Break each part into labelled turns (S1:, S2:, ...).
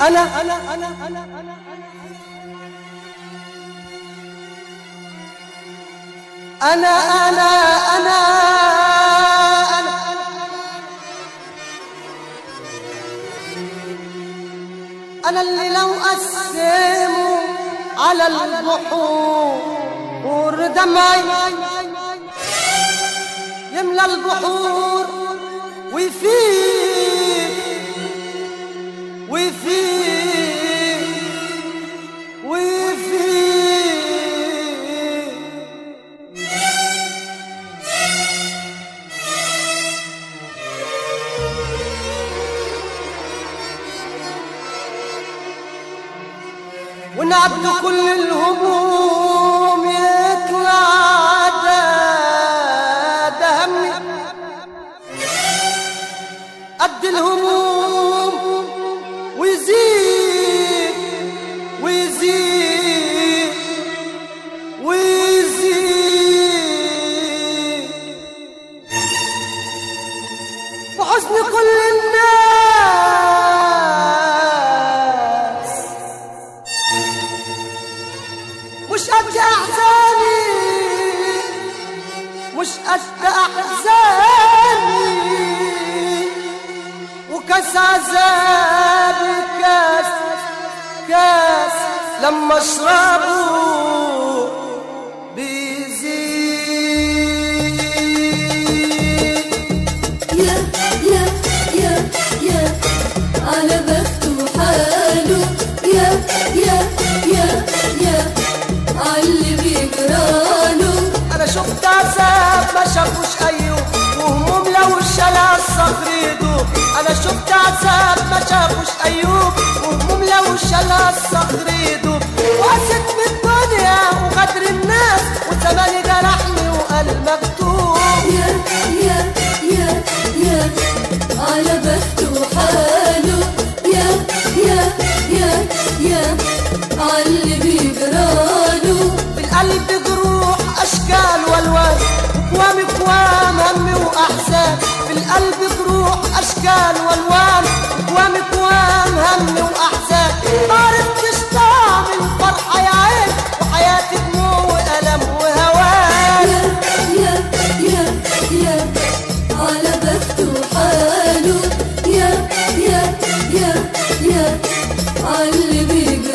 S1: أنا أنا أنا أنا أنا أنا أنا أنا أنا أنا اللي لو قسموا على البحور دمعي يملى البحور ويفيد ويفيد ويفيد ونعبد كل الهموم يطلع ده ده همي قد الهموم ويزيد ويزيد ويزيد وحزن كل الناس مش قد احزاني مش قد احزاني وكاس عذابي كاس كاس لما اشربه بيزيد
S2: يا يا يا يا على بخته حاله يا يا يا يا عاللي بيجراله
S1: انا شفت عذاب ما شافوش ايوب وهموم لو الشلع الصخر يدوب انا شفت عذاب ما شافوش ايوب وهموم لو الشلع الصخر يدوب وقست من الدنيا وغدر الناس وزماني جرحني وقال مكتوب
S2: يا يا يا يا على بخته حاله يا يا يا يا عاللي بيجراله
S1: في القلب جروح اشكال والوان اكوام اكوام هم واحزان في القلب جروح اشكال والوان اكوام اكوام هم واحزان ما عرفتش طعم الفرحه يا عين وحياتي دموع والم وهوان
S2: يا يا يا على بخته حاله يا يا يا يا عاللي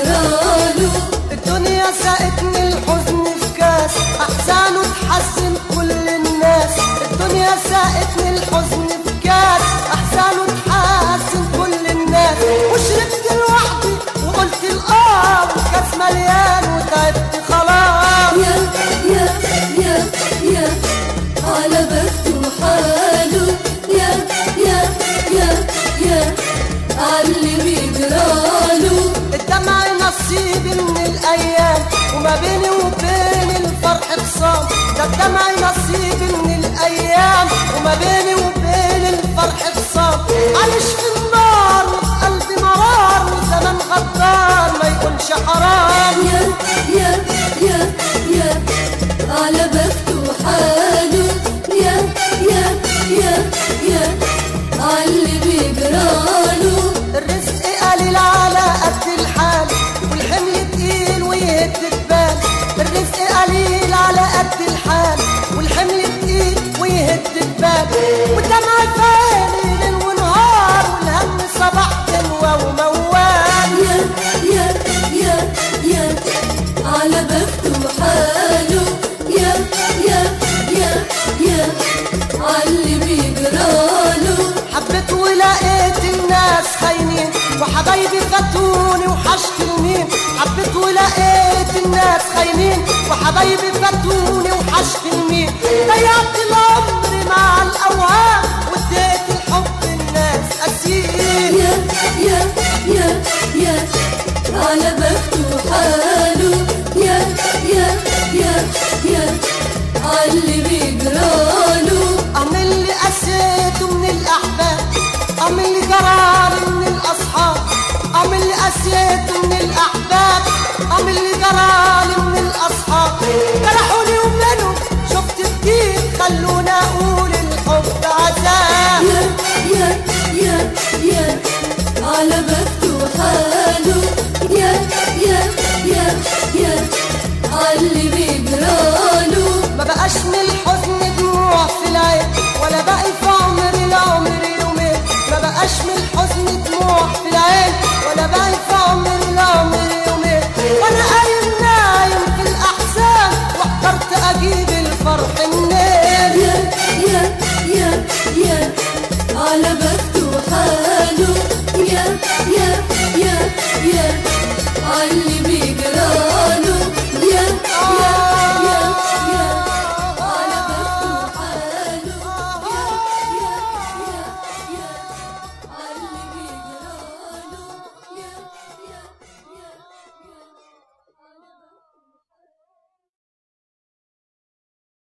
S2: بيجراله
S1: الدنيا ساقتني الحزن في كاس احزانه تحزن كل الناس الدنيا ساقتني الحزن في كاس احزانه تحزن كل الناس وشربت لوحدي وقلت الاه والكاس مليان وتعبت خلاص
S2: يا يا يا يا على بخته حاله يا يا يا يا عاللي بيجراله
S1: الدمع نصيبي من الايام وما بيني وبين الفرح خصام ده الدمع نصيبي من الايام وما بيني وبين الفرح خصام عايش في النار وفي قلبي مرار وزمان غدار ما يقولش حرام
S2: يا يا يا يا على بخته حاله يا يا يا يا عاللي بيجراله
S1: الرزق قليل على قد الحال والحمل تقيل ويهد البال الرزق قليل على قد الحال والحمل تقيل ويهد البال والدمع في عيني ليل ونهار والهم صباح دنوة وموال
S2: يا يا يا يا على بخته حاله يا يا يا يا عاللي بيجراله
S1: حبيت ولقيت الناس خاينين وحبايبي فاتوني وحشت المين حبيت ولقيت الناس خاينين وحبايبي فاتوني وحشت المين ضيعت العمر مع الاوهام واديت الحب الناس اسير
S2: يا يا يا يا على بخته حاله يا يا يا يا عاللي بيجراله
S1: انا اللي قسيته من الاحباب ام اللي جرالي من الاصحاب ام اللي قسيته من الاحباب ام اللي جرالي من الاصحاب جرحوني ومنهم شفت كتير خلوني اقول الحب عذاب
S2: يا يا يا يا على بخته حاله عاللي بيجراله
S1: ما بقاش من الحزن دموع في العين ولا باقي في عمري العمر يومين ما بقاش من الحزن دموع في العين ولا باقي